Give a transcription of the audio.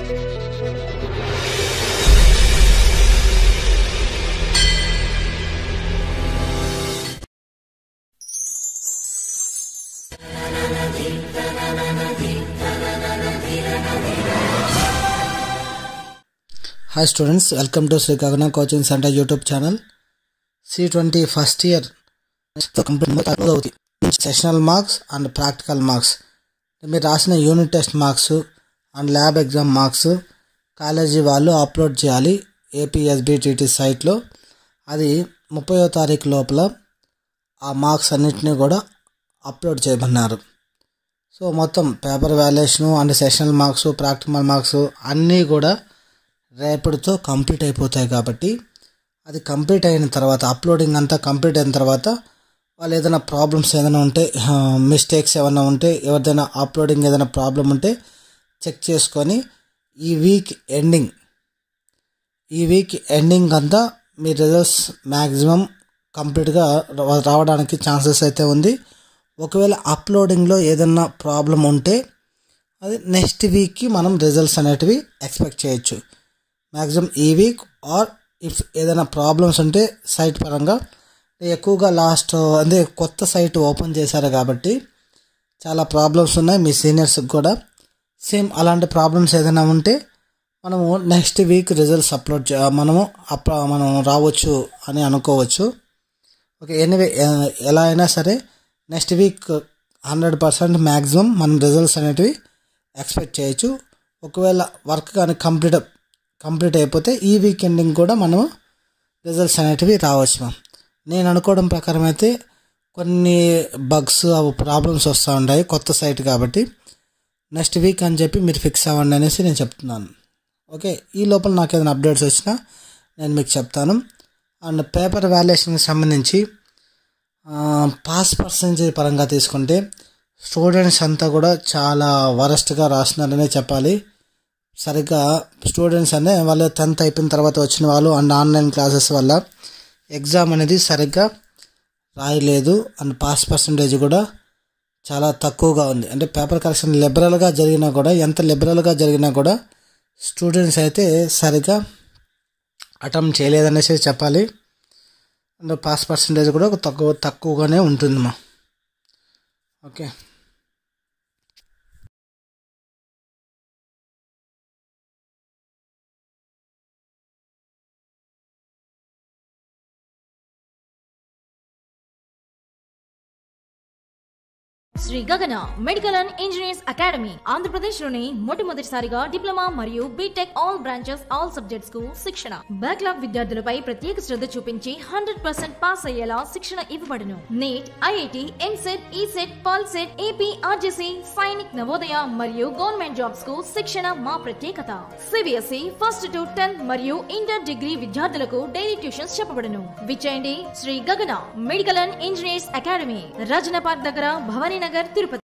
hi students welcome to Shri Gagana coaching centre YouTube channel C twenty first year complete అవుతుంది sessional marks and practical marks మీరు రాసిన unit test marks and lab exam marks college వాళ్ళు upload చేయాలి APSBTT సైట్లో అది ముప్పయో తారీఖు లోపల ఆ మార్క్స్ అన్నిటినీ కూడా అప్లోడ్ చేయమన్నారు సో మొత్తం paper valuation and sessional marks practical marks అన్నీ కూడా రేపటితో కంప్లీట్ అయిపోతాయి కాబట్టి అది కంప్లీట్ అయిన తర్వాత అప్లోడింగ్ అంతా కంప్లీట్ అయిన తర్వాత వాళ్ళు ఏదైనా ప్రాబ్లమ్స్ ఏదైనా ఉంటే మిస్టేక్స్ ఏమైనా ఉంటే ఎవరిదైనా అప్లోడింగ్ ఏదైనా ప్రాబ్లం ఉంటే చెక్ చేసుకొని ఈ వీక్ ఎండింగ్ ఈ వీక్ ఎండింగ్ అంతా మీ రిజల్ట్స్ మ్యాక్సిమం కంప్లీట్గా రావడానికి ఛాన్సెస్ అయితే ఉంది ఒకవేళ అప్లోడింగ్లో ఏదైనా ప్రాబ్లం ఉంటే అది నెక్స్ట్ వీక్కి మనం రిజల్ట్స్ అనేటివి ఎక్స్పెక్ట్ చేయొచ్చు మ్యాక్సిమం ఈ వీక్ ఆర్ ఇఫ్ ఏదైనా ప్రాబ్లమ్స్ ఉంటే సైట్ పరంగా ఎక్కువగా లాస్ట్ అంటే కొత్త సైట్ ఓపెన్ చేశారు కాబట్టి చాలా ప్రాబ్లమ్స్ ఉన్నాయి మీ సీనియర్స్కి కూడా సేమ్ అలాంటి ప్రాబ్లమ్స్ ఏదైనా ఉంటే మనము నెక్స్ట్ వీక్ రిజల్ట్స్ అప్లోడ్ చే మనము అప్ మనం రావచ్చు అని అనుకోవచ్చు ఓకే ఎనీవే ఎలా అయినా సరే next week hundred percent maximum మనం రిజల్ట్స్ అనేటివి ఎక్స్పెక్ట్ చేయొచ్చు ఒకవేళ వర్క్ కానీ కంప్లీట్ కంప్లీట్ అయిపోతే ఈ వీక్ ఎండింగ్ కూడా మనం రిజల్ట్స్ అనేటివి రావచ్చు మ్యామ్ నేను అనుకోవడం ప్రకారం అయితే కొన్ని బగ్స్ అవి ప్రాబ్లమ్స్ వస్తూ ఉంటాయి కొత్త సైట్ కాబట్టి నెక్స్ట్ వీక్ అని చెప్పి మీరు ఫిక్స్ అవ్వండి అనేసి నేను చెప్తున్నాను ఓకే ఈ లోపల నాకు ఏదైనా అప్డేట్స్ వచ్చినా నేను మీకు చెప్తాను అండ్ పేపర్ వాల్యుయేషన్కి సంబంధించి పాస్ పర్సెంటేజ్ పరంగా తీసుకుంటే స్టూడెంట్స్ అంతా కూడా చాలా వరస్ట్గా రాస్తున్నారనే చెప్పాలి సరిగ్గా స్టూడెంట్స్ అనే వాళ్ళు టెన్త్ అయిపోయిన తర్వాత వచ్చిన వాళ్ళు అండ్ ఆన్లైన్ క్లాసెస్ వల్ల ఎగ్జామ్ అనేది సరిగ్గా రాయలేదు అండ్ పాస్ పర్సంటేజ్ కూడా చాలా తక్కువగా ఉంది అంటే పేపర్ కరెక్షన్ లిబరల్గా జరిగినా కూడా ఎంత లిబరల్గా జరిగినా కూడా స్టూడెంట్స్ అయితే సరిగ్గా అటెంప్ట్ చేయలేదనేసి చెప్పాలి అండ్ పాస్ పర్సంటేజ్ కూడా తక్కువ తక్కువగానే ఉంటుంది మా okay Shri Gagana medical and engineers academy Andhra Pradesh లోని మొట్టమొదటిసారిగా డిప్లొమా మరియు BTech all branches all subjects కు శిక్షణ బ్యాక్లాగ్ విద్యార్థులపై ప్రత్యేక శ్రద్ధ చూపించి హండ్రెడ్ పర్సెంట్ పాస్ అయ్యేలా శిక్షణ ఇవ్వబడును NEET IIT EAMCET ECET POLYCET AP RJC Sainik Navodaya మరియు గవర్నమెంట్ జాబ్స్ కు శిక్షణ మా ప్రత్యేకత సిబిఎస్ఈ ఫస్ట్ టు టెన్త్ మరియు ఇంటర్ డిగ్రీ విద్యార్థులకు డైలీ ట్యూషన్స్ చెప్పబడును విచేయండి Shri Gagana medical and engineers academy Rajana park దగ్గర భవానీ నగర్ తిరుపతి